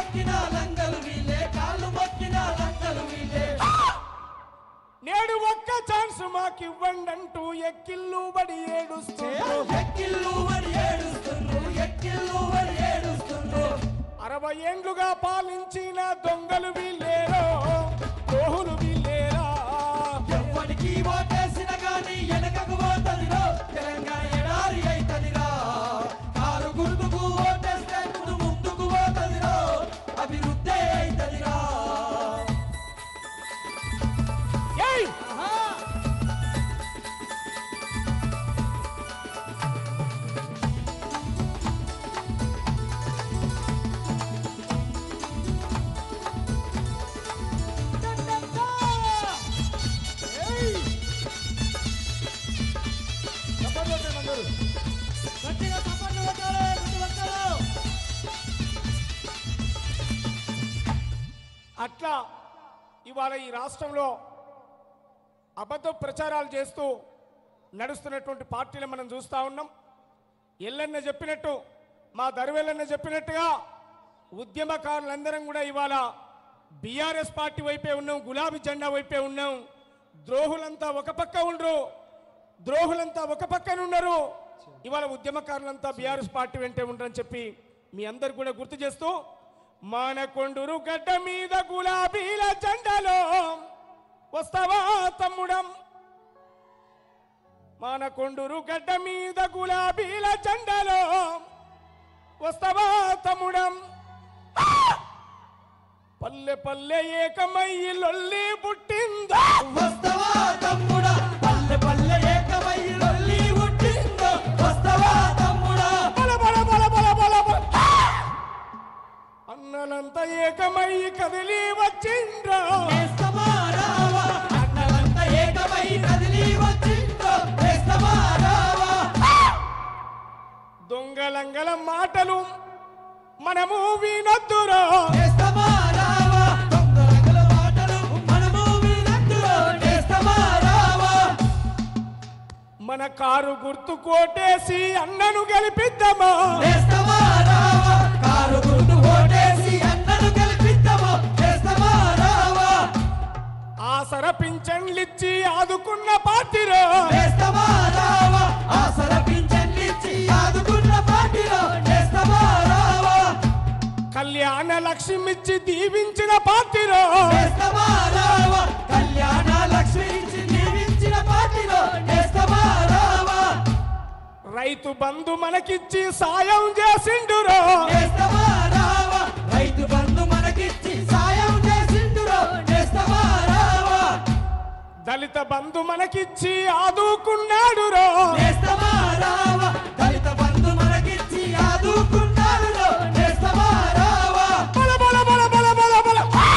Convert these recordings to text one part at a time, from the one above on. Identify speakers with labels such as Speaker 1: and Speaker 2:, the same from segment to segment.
Speaker 1: మొక్కిన లంగలు వీలే కాళ్ళు మొక్కిన లంగలు వీలే
Speaker 2: నేడు ఒక్క ఛాన్స్ మాకు ఇవ్వండి అంటూ ఎక్కిళ్ళు బడి ఏడుస్తున్నారు
Speaker 1: ఎక్కిళ్ళు వరి ఏడుస్తుండ్రు ఎక్కిళ్ళు వరి ఏడుస్తుండ్రు
Speaker 2: అరవై ఏండ్లుగా పాలించిన దొంగలు వీళ్ళేరో ద్రోహులు వీళ్ళేరా
Speaker 1: ఎవ్వడికి ఓటేసిన గాని వెనకకు పోతదిరో తెలంగాణ ఎడారి అయితదిరా కారు గుర్తుకు ఓటేస్తే ముందు ముందుకు పోతదిరో అభివృద్ధి అయితదిరా
Speaker 2: ఏయ్ ఏయ్! చప్పట్లు కొట్టండి అందరూ.
Speaker 1: గట్టిగా చప్పట్లు కొట్టాలి ప్రతి ఒక్కరు
Speaker 2: అట్లా ఇవాళ ఈ రాష్ట్రంలో అబద్ధ ప్రచారాలు చేస్తూ నడుస్తున్నటువంటి పార్టీలు మనం చూస్తూ ఉన్నాం ఎల్లన్న చెప్పినట్టు మా దరువెల్లన్న చెప్పినట్టుగా ఉద్యమకారులందరం కూడా ఇవాళ బీఆర్ఎస్ పార్టీ వైపే ఉన్నాం గులాబీ జెండా వైపే ఉన్నాం ద్రోహులంతా ఒక పక్క ఉండరు ద్రోహులంతా ఒక పక్కన ఉన్నారు ఇవాళ ఉద్యమకారులంతా బీఆర్ఎస్ పార్టీ వెంటే ఉండరని చెప్పి మీ అందరు కూడా గుర్తు చేస్తూ మానకొండూరు గడ్డ మీద గులాబీల జెండాలో వస్తావా తమ్ముడం మానకొండూరు గడ్డ మీద గులాబీల జెండాలో వస్తావా తమ్ముడం ఆ! పల్లె పల్లె ఏకమయ్యి లొల్లి పుట్టిందా
Speaker 1: వస్తవా తమ్ముడా పల్లె పల్లె ఏకమై లొల్లి పుట్టిందో వస్తవా తమ్ముడా
Speaker 2: బల బల బల బల బల బల. ఆ! అన్నలంతా ఏకమయ్యి కదిలి వచ్చిండ్రా
Speaker 1: వేస్తమా రావా అన్నలంతా ఏకమై కదిలి వచ్చిందో వేస్తమా రావా
Speaker 2: దొంగలంగల మాటలు మనము వినొద్దురా
Speaker 1: వేస్తమా రావా దొంగల మాటలు మనము వినట్టులో వేస్తమా రావా
Speaker 2: మన కారు గుర్తు కోటేసి అన్నను గెలిపిద్దామా
Speaker 1: వేస్తమా రావా కారు గుర్తు ఓటేసి అన్నను గెలిపిద్దామా వేస్తమా రావా
Speaker 2: ఆసర పింఛన్లిచ్చి ఆదుకున్న పార్టీరో
Speaker 1: వేస్తమా రావా ఆసర పింఛన్లిచ్చి ఆదుకున్న పార్టీలో వేస్తమా రావా
Speaker 2: కళ్యాణ లక్ష్మిచ్చి దీవించిన పార్టీరో
Speaker 1: వేస్తమా రావా కళ్యాణ లక్ష్మి ఇచ్చి దీవించిన పార్టీలో వేస్తమా రావా
Speaker 2: రైతు బంధు మనకిచ్చి సాయం చేసిండురో
Speaker 1: వేస్తమా రావా రైతు బంధు మనకిచ్చి సాయం చేసిండురో వేస్తమా రావా
Speaker 2: దళిత బంధు మనకిచ్చి ఆదుకున్నాడురో
Speaker 1: వేస్తమా రావా దళిత బంధు మనకిచ్చి ఆదుకున్నాడురో వేస్తమా రావా
Speaker 2: బల బల బల బల బల బల ఆ!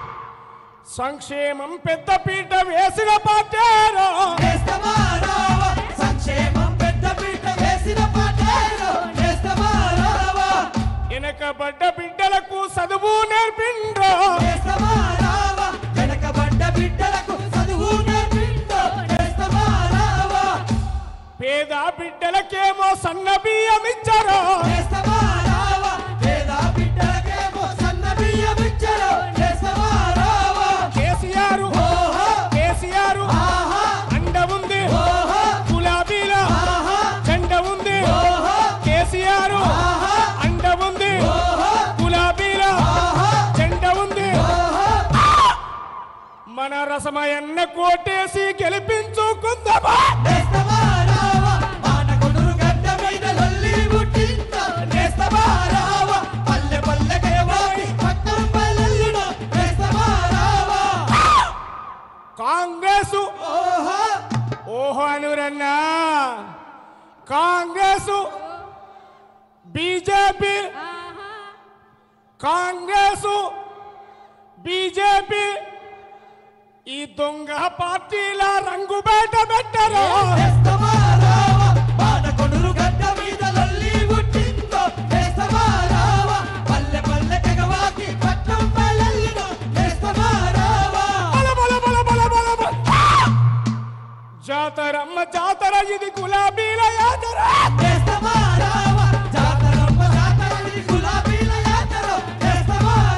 Speaker 2: సంక్షేమం పెద్ద పీట వేసిన పార్టీరో
Speaker 1: వేస్తమా రావా సంక్షేమం పెద్ద పీట వేసిన పాటేరో వేస్తమా రావా
Speaker 2: వెనకబడ్డ బిడ్డలకు చదువు నేర్పిండ్రో
Speaker 1: వేస్తమా రావా వెనకబడ్డ బిడ్డలకు చదువు నేర్పిండో వేస్తమా రావా
Speaker 2: పేద బిడ్డలకేమో సన్న బియ్యం ఇచ్చారో
Speaker 1: వేస్తమా రావా పేద బిడ్డలకేమో సన్న బియ్యం ఇచ్చారో వేస్తమా రావా
Speaker 2: కేసీఆర్
Speaker 1: ఓహో
Speaker 2: కేసీఆర్
Speaker 1: ఆహా
Speaker 2: అండ ఉంది
Speaker 1: ఓహో
Speaker 2: గులాబీల
Speaker 1: ఆహా
Speaker 2: జెండ ఉంది
Speaker 1: ఓహో
Speaker 2: కేసీఆర్
Speaker 1: ఆహా
Speaker 2: అండ ఉంది
Speaker 1: ఓహో
Speaker 2: గులాబీల
Speaker 1: ఆహా
Speaker 2: జెండ ఉంది
Speaker 1: ఓహో
Speaker 2: మన రసమయన్న కోటేసి గెలిపించుకుందామా
Speaker 1: వేస్తమా రావా మానకొండూరు గడ్డ మీద లొల్లి పుట్టిందో వేస్తమా రావా పల్లె పల్లెకే వాడి పట్టం పల్లెల్లునో వేస్తమా రావా
Speaker 2: కాంగ్రెస్
Speaker 1: ఓహో
Speaker 2: ఓహో అనురన్నా కాంగ్రెస్ బీజేపీ కాంగ్రెస్ బీజేపీ ఈ దొంగ పార్టీల రంగు బయట పెట్టరు
Speaker 1: వేస్తమా రావా మానకొండూరు గడ్డ మీద లొల్లి పుట్టిందో వేస్తమా రావా పల్లె పల్లెకే వాడి పట్టం పల్లెల్లునో వేస్తమా రావా
Speaker 2: బల బల బల బల బల బల. ఆ! జాతరమ్మ జాతర ఇది గులాబీల యాతర
Speaker 1: వేస్తమా రావా జాతరమ్మ జాతర ఇది గులాబీల యాతర వేస్తమా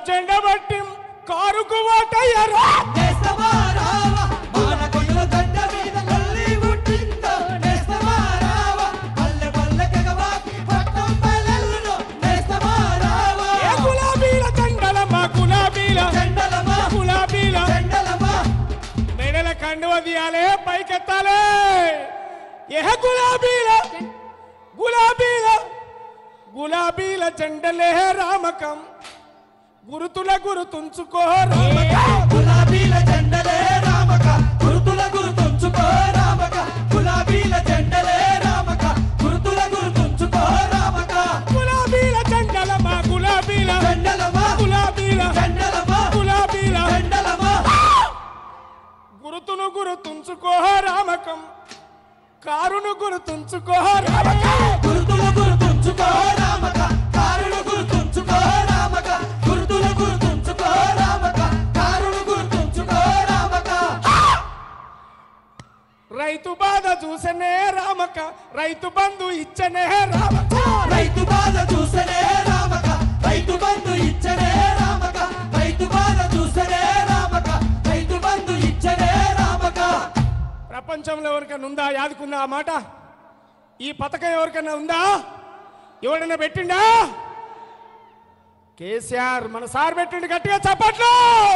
Speaker 2: చెండబట్టి కారుకు ఓటయ్యారు
Speaker 1: నేస్తమా రావా మానకొండల గడ్డ మీద లొల్లి పుట్టిందో నేస్తమా రావా పల్లె పల్లె కగవాకి పట్టం పల్లెల్లో నేస్తమా రావా
Speaker 2: ఏ గులాబీల దండలమ్మా గులాబీల
Speaker 1: చెండలమా
Speaker 2: గులాబీల
Speaker 1: చెండలమా
Speaker 2: మెడల కండువ తీయాలే పైకెత్తాలే ఏ గులాబీల గులాబీల గులాబీల జెండలే రామకం గురుతుల గురుతుంచుకో రామకం
Speaker 1: గులాబీల జెండలే రామక గురుతుల గురుతుంచుకో రామక గులాబీల జెండలే రామక గురుతుల గురుతుంచుకో రామక
Speaker 2: గులాబీల జెండలమ్మా గులాబీల
Speaker 1: జెండలమా
Speaker 2: గులాబీల
Speaker 1: జెండలమా
Speaker 2: గులాబీల
Speaker 1: జెండలమా
Speaker 2: గురుతును గురుతుంచుకో రామకం కారును గురుతుంచుకో రామకం
Speaker 1: గురుతుల గురుతుంచుకో రామక కారులు గురుతుంచుకో రామక గురుతుల గురుతుంచుకో రామక కారులు గురుతుంచుకో రామక
Speaker 2: రైతు బాధ చూసనే రామక రైతు బంధు ఇచ్చనే రామక
Speaker 1: రైతు బాధ చూసనే రామక రైతు బంధు ఇచ్చనే రామక రైతు బాధ చూసనే రామక రైతు బంధు ఇచ్చనే రామక
Speaker 2: ప్రపంచంలో ఎవరికైనా ఉందా యాదుకుందా ఆ మాట ఈ పథకం ఎవరికైనా ఉందా ఎవడైనా పెట్టిండా కేసీఆర్ మన సార్ పెట్టిండు గట్టిగా చప్పట్లు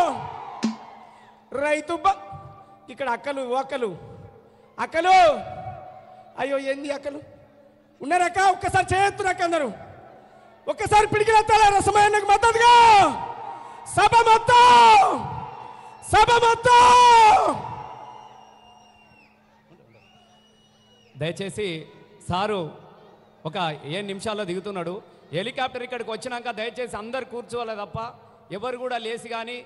Speaker 2: రైతు బ ఇక్కడ అక్కలు ఒక్కలు అక్కలు అయ్యో ఏంది అక్కలు ఉన్నారక్క ఒక్కసారి చేయొత్తురక్క అందరూ ఒక్కసారి పిడికిలెత్తాల రసమయ్యకు మద్దతుగా సభ మొత్తం సభ మొత్తం
Speaker 3: దయచేసి సారు ఒక ఏ నిమిషాల్లో దిగుతున్నాడు హెలికాప్టర్ ఇక్కడికి వచ్చినాక దయచేసి అందరు కూర్చోవాలి తప్ప ఎవరు కూడా లేచి కానీ